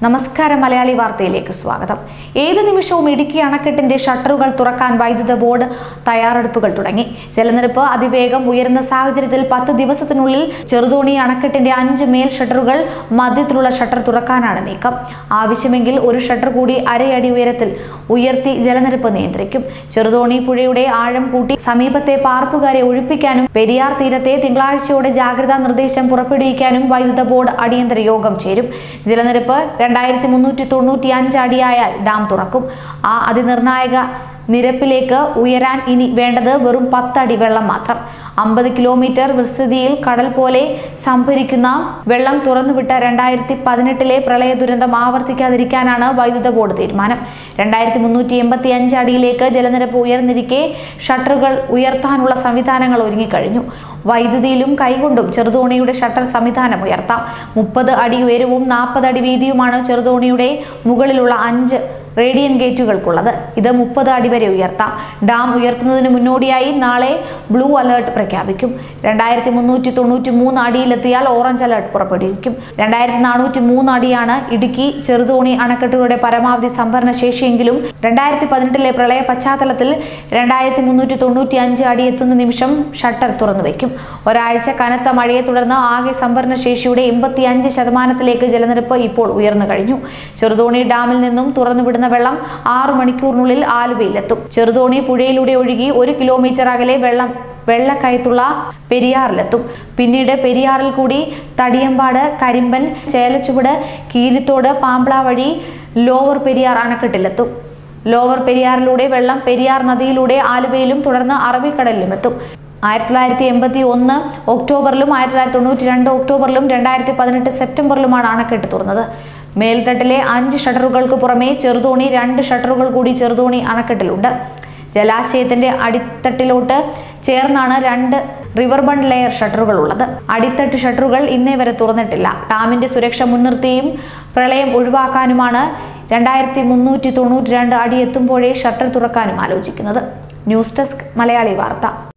നമസ്കാരം മലയാളി വാർത്തയിലേക്ക് സ്വാഗതം ഏത് നിമിഷവും ഇടുക്കി അണക്കെട്ടിന്റെ ഷട്ടറുകൾ തുറക്കാൻ വൈദ്യുത ബോർഡ് തയ്യാറെടുപ്പുകൾ തുടങ്ങി ജലനിരപ്പ് അതിവേഗം ഉയരുന്ന സാഹചര്യത്തിൽ പത്ത് ദിവസത്തിനുള്ളിൽ ചെറുതോണി അണക്കെട്ടിന്റെ അഞ്ച് മേൽ ഷട്ടറുകൾ മധ്യത്തിലുള്ള ഷട്ടർ തുറക്കാനാണ് നീക്കം ആവശ്യമെങ്കിൽ ഒരു ഷട്ടർ കൂടി അരയടി ഉയരത്തിൽ ഉയർത്തി ജലനിരപ്പ് നിയന്ത്രിക്കും ചെറുതോണി പുഴയുടെ ആഴം കൂട്ടി സമീപത്തെ പാർപ്പുകാരെ ഒഴിപ്പിക്കാനും പെരിയാർ തീരത്തെ തിങ്കളാഴ്ചയോടെ ജാഗ്രതാ നിർദ്ദേശം പുറപ്പെടുവിക്കാനും വൈദ്യുത ബോർഡ് അടിയന്തര യോഗം ചേരും ജലനിരപ്പ് രണ്ടായിരത്തി മുന്നൂറ്റി തൊണ്ണൂറ്റി അഞ്ച് അടിയായാൽ ഡാം തുറക്കും ആ അതിനിർണായക നിരപ്പിലേക്ക് ഉയരാൻ ഇനി വേണ്ടത് വെറും പത്തടി വെള്ളം മാത്രം അമ്പത് കിലോമീറ്റർ വിസ്തൃതിയിൽ കടൽ പോലെ സംഭരിക്കുന്ന വെള്ളം തുറന്നുവിട്ട രണ്ടായിരത്തി പതിനെട്ടിലെ പ്രളയ ദുരന്തം ആവർത്തിക്കാതിരിക്കാനാണ് വൈദ്യുത ബോർഡ് തീരുമാനം രണ്ടായിരത്തി മുന്നൂറ്റി എൺപത്തി അഞ്ച് അടിയിലേക്ക് ജലനിരപ്പ് ഉയർന്നിരിക്കെ ഷട്ടറുകൾ ഉയർത്താനുള്ള സംവിധാനങ്ങൾ ഒരുങ്ങിക്കഴിഞ്ഞു വൈദ്യുതിയിലും കൈകൊണ്ടും ചെറുതോണിയുടെ ഷട്ടർ സംവിധാനം ഉയർത്താം മുപ്പത് അടി ഉയരവും നാൽപ്പത് അടി വീതിയുമാണ് ചെറുതോണിയുടെ മുകളിലുള്ള അഞ്ച് റേഡിയൻ ഗേറ്റുകൾക്കുള്ളത് ഇത് മുപ്പത് അടി വരെ ഉയർത്താം ഡാം ഉയർത്തുന്നതിന് മുന്നോടിയായി നാളെ ബ്ലൂ അലേർട്ട് പ്രഖ്യാപിക്കും രണ്ടായിരത്തി മുന്നൂറ്റി തൊണ്ണൂറ്റി മൂന്ന് അടിയിലെത്തിയാൽ ഓറഞ്ച് അലേർട്ട് പുറപ്പെടുവിക്കും രണ്ടായിരത്തി നാനൂറ്റി മൂന്ന് അടിയാണ് ഇടുക്കി ചെറുതോണി അണക്കെട്ടുകളുടെ പരമാവധി സംഭരണ ശേഷിയെങ്കിലും രണ്ടായിരത്തി പതിനെട്ടിലെ പ്രളയ പശ്ചാത്തലത്തിൽ രണ്ടായിരത്തി മുന്നൂറ്റി തൊണ്ണൂറ്റി അഞ്ച് അടി എത്തുന്ന നിമിഷം ഷട്ടർ തുറന്നു വയ്ക്കും ഒരാഴ്ച കനത്ത മഴയെ തുടർന്ന് ആകെ സംഭരണ ശേഷിയുടെ എൺപത്തി അഞ്ച് ശതമാനത്തിലേക്ക് ജലനിരപ്പ് ഇപ്പോൾ ഉയർന്നു കഴിഞ്ഞു ചെറുതോണി ഡാമിൽ നിന്നും തുറന്നുവിടുന്ന വെള്ളം ആറു മണിക്കൂറിനുള്ളിൽ ആലുവയിലെത്തും ചെറുതോണി പുഴയിലൂടെ ഒഴുകി ഒരു കിലോമീറ്റർ അകലെ വെള്ളം വെള്ളക്കയത്തുള്ള പെരിയാറിലെത്തും പിന്നീട് പെരിയാറിൽ കൂടി തടിയമ്പാട് കരിമ്പൻ ചേലച്ചുവട് കീരിത്തോട് പാമ്പ്ള വഴി ലോവർ പെരിയാർ അണക്കെട്ടിലെത്തും ലോവർ പെരിയാറിലൂടെ വെള്ളം പെരിയാർ നദിയിലൂടെ ആലുവയിലും തുടർന്ന് അറബിക്കടലിലും എത്തും ആയിരത്തി തൊള്ളായിരത്തി എൺപത്തി ഒന്ന് ഒക്ടോബറിലും ആയിരത്തി തൊള്ളായിരത്തി തൊണ്ണൂറ്റി രണ്ട് ഒക്ടോബറിലും രണ്ടായിരത്തി പതിനെട്ട് സെപ്റ്റംബറിലുമാണ് അണക്കെട്ട് തുറന്നത് മേൽത്തട്ടിലെ അഞ്ച് ഷട്ടറുകൾക്ക് പുറമെ ചെറുതോണി രണ്ട് ഷട്ടറുകൾ കൂടി ചെറുതോണി അണക്കെട്ടിലുണ്ട് ജലാശയത്തിന്റെ അടിത്തട്ടിലോട്ട് ചേർന്നാണ് രണ്ട് റിവർ ബണ്ട് ലെയർ ഷട്ടറുകൾ ഉള്ളത് അടിത്തട്ട് ഷട്ടറുകൾ ഇന്നേ വരെ തുറന്നിട്ടില്ല ഡാമിന്റെ സുരക്ഷ മുൻനിർത്തിയും പ്രളയം ഒഴിവാക്കാനുമാണ് രണ്ടായിരത്തി മുന്നൂറ്റി തൊണ്ണൂറ്റി രണ്ട് അടി എത്തുമ്പോഴേ ഷട്ടർ തുറക്കാനും ആലോചിക്കുന്നത് ന്യൂസ് ഡെസ്ക് മലയാളി വാർത്ത